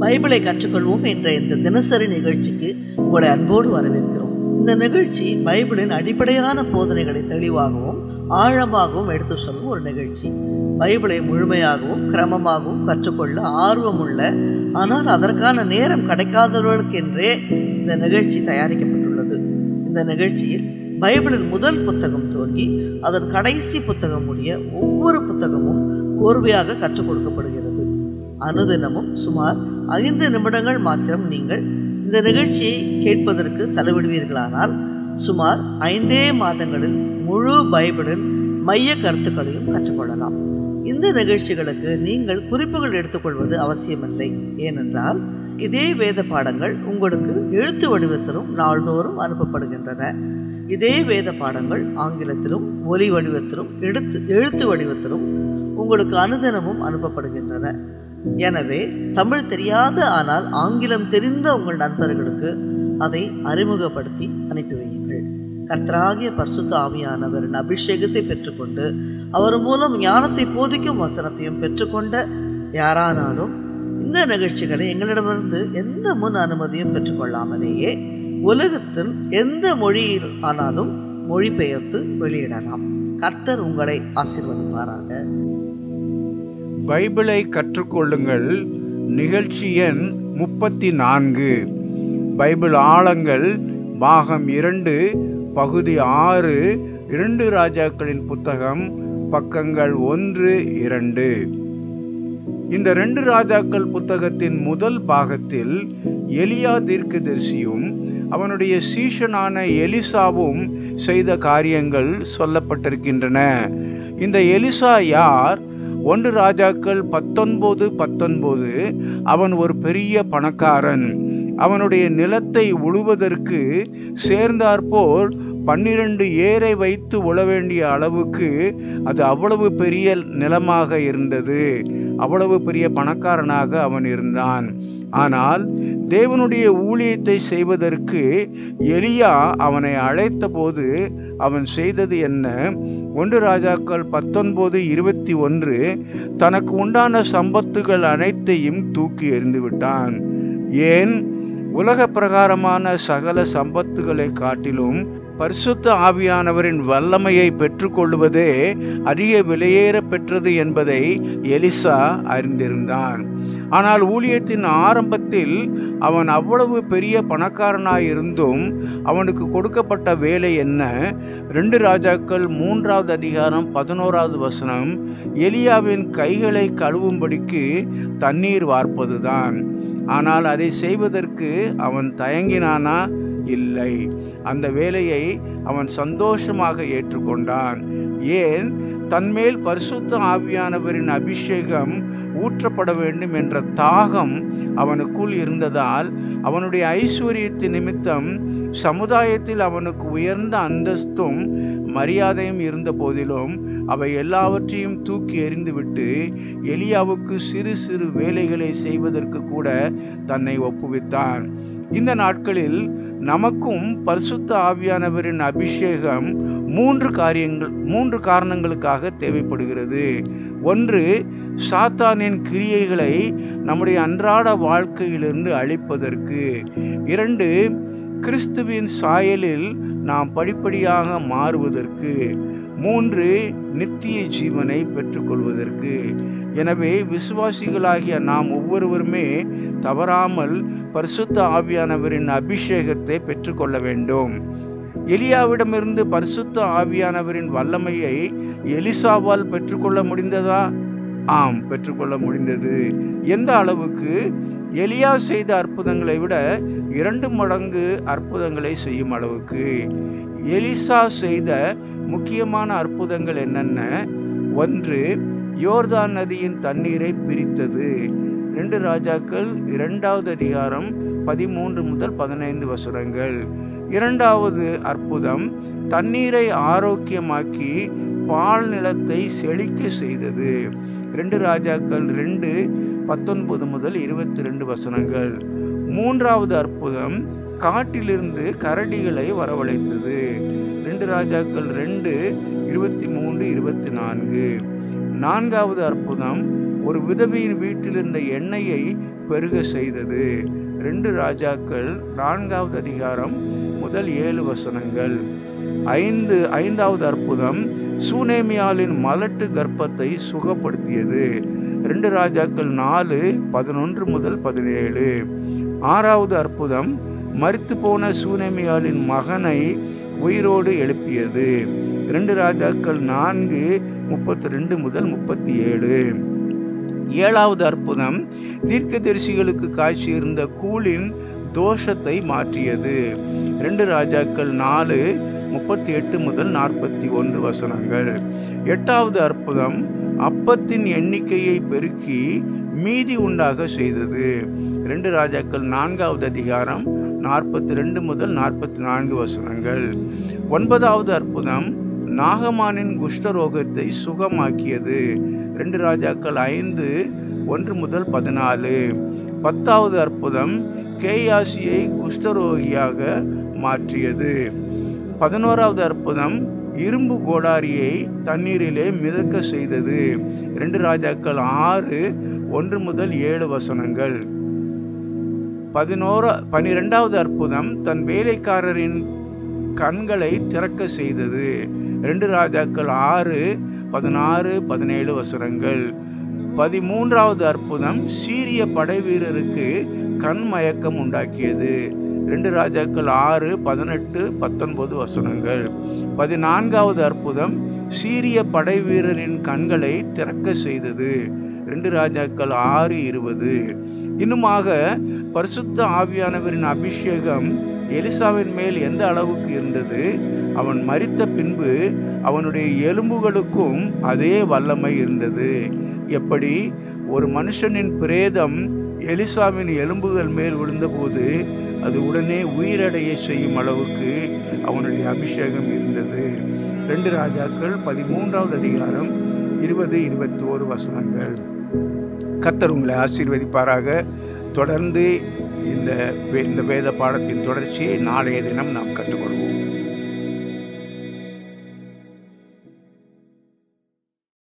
பைபிளை கற்றுக்கொள்வோம் என்ற இந்த தினசரி நிகழ்ச்சிக்கு உங்களை அன்போடு வரவேற்கிறோம் இந்த நிகழ்ச்சி பைபிளின் அடிப்படையான போதனைகளை தெளிவாகவும் ஆழமாகவும் எடுத்து சொல்லும் ஒரு நிகழ்ச்சி பைபிளை முழுமையாகவும் கிரமமாகவும் கற்றுக்கொள்ள ஆர்வமுள்ள ஆனால் அதற்கான நேரம் கிடைக்காதவர்களுக்கென்றே இந்த நிகழ்ச்சி தயாரிக்கப்பட்டுள்ளது இந்த நிகழ்ச்சியில் பைபிளின் முதல் புத்தகம் துவங்கி அதன் கடைசி புத்தகம் முடிய ஒவ்வொரு புத்தகமும் கோர்வையாக கற்றுக் கொடுக்கப்படுகிறது அனுதினமும் சுமார் ஐந்து நிமிடங்கள் மாத்திரம் நீங்கள் இந்த நிகழ்ச்சியை கேட்பதற்கு செலவிடுவீர்களானால் சுமார் ஐந்தே மாதங்களில் முழு பைபிளின் மைய கருத்துக்களையும் கற்றுக்கொள்ளலாம் இந்த நிகழ்ச்சிகளுக்கு நீங்கள் குறிப்புகள் எடுத்துக்கொள்வது அவசியமில்லை ஏனென்றால் இதே வேத பாடங்கள் உங்களுக்கு எழுத்து வடிவத்திலும் நாள்தோறும் அனுப்பப்படுகின்றன இதே வேத பாடங்கள் ஆங்கிலத்திலும் ஒலி வடிவத்திலும் எடுத்து எழுத்து வடிவத்திலும் உங்களுக்கு அனுதினமும் அனுப்பப்படுகின்றன எனவே தமிழ் தெரியாத ஆனால் ஆங்கிலம் தெரிந்த உங்கள் நண்பர்களுக்கு அதை அறிமுகப்படுத்தி அனுப்பி வையுங்கள் கர்த்தராகிய பரிசுத்த ஆவியானவரின் அபிஷேகத்தை பெற்றுக்கொண்டு அவர் மூலம் ஞானத்தை போதிக்கும் வசனத்தையும் பெற்றுக்கொண்ட யாரானாலும் இந்த நிகழ்ச்சிகளை எங்களிடமிருந்து எந்த முன் அனுமதியும் பெற்றுக்கொள்ளாமலேயே உலகத்தின் எந்த மொழியில் ஆனாலும் மொழிபெயர்த்து வெளியிடலாம் கர்த்தர் உங்களை ஆசீர்வதிப்பாராக பைபிளை கற்றுக்கொள்ளுங்கள் நிகழ்ச்சி எண் முப்பத்தி நான்கு பைபிள் ஆழங்கள் பாகம் இரண்டு பகுதி ஆறு இரண்டு ராஜாக்களின் புத்தகம் பக்கங்கள் ஒன்று இரண்டு இந்த ரெண்டு ராஜாக்கள் புத்தகத்தின் முதல் பாகத்தில் எலியா தீர்க்கதரிசியும் அவனுடைய சீஷனான எலிசாவும் செய்த காரியங்கள் சொல்லப்பட்டிருக்கின்றன இந்த எலிசா யார் ஒன்று ராஜாக்கள் பத்தொன்பது பத்தொன்பது அவன் ஒரு பெரிய பணக்காரன் அவனுடைய நிலத்தை உழுவதற்கு சேர்ந்தாற்போல் பன்னிரண்டு ஏரை வைத்து உழ வேண்டிய அளவுக்கு அது அவ்வளவு பெரிய நிலமாக இருந்தது அவ்வளவு பெரிய பணக்காரனாக அவன் இருந்தான் ஆனால் தேவனுடைய ஊழியத்தை செய்வதற்கு எலியா அவனை அழைத்த போது அவன் செய்தது என்ன ஒன்று ராஜாக்கள் பத்தொன்பது இருபத்தி ஒன்று தனக்கு உண்டான சம்பத்துகள் அனைத்தையும் தூக்கி எறிந்து விட்டான் ஏன் உலக பிரகாரமான சகல சம்பத்துகளை காட்டிலும் பரிசுத்த ஆவியானவரின் வல்லமையை பெற்றுக்கொள்வதே அதிக விலையேற பெற்றது என்பதை எலிசா அறிந்திருந்தான் ஆனால் ஊழியத்தின் ஆரம்பத்தில் அவன் அவ்வளவு பெரிய பணக்காரனாயிருந்தும் அவனுக்கு கொடுக்கப்பட்ட வேலை என்ன ரெண்டு ராஜாக்கள் மூன்றாவது அதிகாரம் பதினோராவது வசனம் எலியாவின் கைகளை கழுவும்படிக்கு தண்ணீர் வார்ப்பதுதான் ஆனால் அதை செய்வதற்கு அவன் தயங்கினானா இல்லை அந்த வேலையை அவன் சந்தோஷமாக ஏற்றுக்கொண்டான் ஏன் தன்மேல் பரிசுத்த ஆவியானவரின் அபிஷேகம் ஊற்றப்பட வேண்டும் என்ற தாகம் அவனுக்குள் இருந்ததால் அவனுடைய ஐஸ்வர்யத்தின் நிமித்தம் சமுதாயத்தில் அவனுக்கு உயர்ந்த அந்தஸ்தும் மரியாதையும் இருந்த போதிலும் அவை எல்லாவற்றையும் தூக்கி எறிந்துவிட்டு எலியாவுக்கு சிறு சிறு வேலைகளை செய்வதற்கு கூட தன்னை ஒப்புவித்தான் இந்த நாட்களில் நமக்கும் பரிசுத்த ஆவியானவரின் அபிஷேகம் மூன்று காரியங்கள் மூன்று காரணங்களுக்காக தேவைப்படுகிறது ஒன்று சாத்தானின் கிரியைகளை நம்முடைய அன்றாட வாழ்க்கையிலிருந்து அழிப்பதற்கு இரண்டு கிறிஸ்துவின் சாயலில் நாம் படிப்படியாக மாறுவதற்கு மூன்று நித்திய ஜீவனை பெற்றுக்கொள்வதற்கு எனவே விசுவாசிகளாகிய நாம் ஒவ்வொருவருமே தவறாமல் பரிசுத்த ஆவியானவரின் அபிஷேகத்தை பெற்றுக்கொள்ள வேண்டும் எலியாவிடமிருந்து பரிசுத்த ஆவியானவரின் வல்லமையை எலிசாவால் பெற்றுக்கொள்ள முடிந்ததா ஆம் பெற்றுக்கொள்ள முடிந்தது எந்த அளவுக்கு எலியா செய்த அற்புதங்களை விட இரண்டு மடங்கு அற்புதங்களை செய்யும் அளவுக்கு எலிசா செய்த முக்கியமான அற்புதங்கள் என்னென்ன ஒன்று யோர்தான் நதியின் தண்ணீரை பிரித்தது ரெண்டு ராஜாக்கள் இரண்டாவது அதிகாரம் பதிமூன்று முதல் பதினைந்து வசனங்கள் இரண்டாவது அற்புதம் தண்ணீரை ஆரோக்கியமாக்கி பால் நிலத்தை செழிக்க செய்தது ரெண்டு ராஜாக்கள் ரெண்டு பத்தொன்பது முதல் இருபத்தி ரெண்டு வசனங்கள் மூன்றாவது அற்புதம் காட்டிலிருந்து கரடிகளை வரவழைத்தது ரெண்டு ராஜாக்கள் ரெண்டு இருபத்தி மூன்று இருபத்தி நான்கு நான்காவது அற்புதம் ஒரு விதவையின் வீட்டில் இருந்த எண்ணெயை பெருக செய்தது ரெண்டு ராஜாக்கள் நான்காவது அதிகாரம் முதல் ஏழு வசனங்கள் ஐந்து ஐந்தாவது அற்புதம் சூனேமியாலின் மலட்டு கர்ப்பத்தை சுகப்படுத்தியது ரெண்டு ராஜாக்கள் நாலு பதினொன்று முதல் பதினேழு ஆறாவது அற்புதம் மரித்து போன சூனேமியாலின் மகனை உயிரோடு எழுப்பியது ரெண்டு ராஜாக்கள் நான்கு முப்பத்தி ரெண்டு முதல் முப்பத்தி ஏழு ஏழாவது அற்புதம் தீர்க்கதரிசிகளுக்கு காட்சியிருந்த கூலின் தோஷத்தை மாற்றியது ரெண்டு ராஜாக்கள் நாலு முப்பத்தி எட்டு முதல் நாற்பத்தி ஒன்று வசனங்கள் எட்டாவது அற்புதம் அப்பத்தின் எண்ணிக்கையை பெருக்கி மீதி உண்டாக செய்தது ரெண்டு ராஜாக்கள் நான்காவது அதிகாரம் நாற்பத்தி ரெண்டு முதல் நாற்பத்தி நான்கு வசனங்கள் ஒன்பதாவது அற்புதம் நாகமானின் குஷ்டரோகத்தை சுகமாக்கியது ரெண்டு ராஜாக்கள் ஐந்து ஒன்று முதல் பதினாலு பத்தாவது அற்புதம் கேயாசியை குஷ்டரோகியாக மாற்றியது பதினோராவது அற்புதம் இரும்பு கோடாரியை தண்ணீரிலே மிதக்க செய்தது ரெண்டு ராஜாக்கள் ஆறு ஒன்று முதல் ஏழு வசனங்கள் பதினோரா பனிரெண்டாவது அற்புதம் தன் வேலைக்காரரின் கண்களை திறக்க செய்தது ரெண்டு ராஜாக்கள் ஆறு பதினாறு பதினேழு வசனங்கள் பதிமூன்றாவது அற்புதம் சீரிய படை வீரருக்கு கண் மயக்கம் உண்டாக்கியது ரெண்டு ராஜாக்கள் ஆறு பதினெட்டு பத்தொன்பது வசனங்கள் பதினான்காவது அற்புதம் சீரிய படை வீரரின் கண்களை திறக்க செய்தது ரெண்டு ராஜாக்கள் ஆறு இருபது இன்னுமாக பரிசுத்த ஆவியானவரின் அபிஷேகம் எலிசாவின் மேல் எந்த அளவுக்கு இருந்தது அவன் மரித்த பின்பு அவனுடைய எலும்புகளுக்கும் அதே வல்லமை இருந்தது எப்படி ஒரு மனுஷனின் பிரேதம் எலிசாவின் எலும்புகள் மேல் விழுந்தபோது அது உடனே உயிரடைய செய்யும் அளவுக்கு அவனுடைய அபிஷேகம் இருந்தது ரெண்டு ராஜாக்கள் பதிமூன்றாவது அதிகாரம் இருபது இருபத்தி ஓரு வசனங்கள் கத்தர் உங்களை ஆசீர்வதிப்பாராக தொடர்ந்து இந்த வே- இந்த வேத பாடத்தின் தொடர்ச்சியை நாளைய தினம் நாம் கற்றுக்கொள்வோம்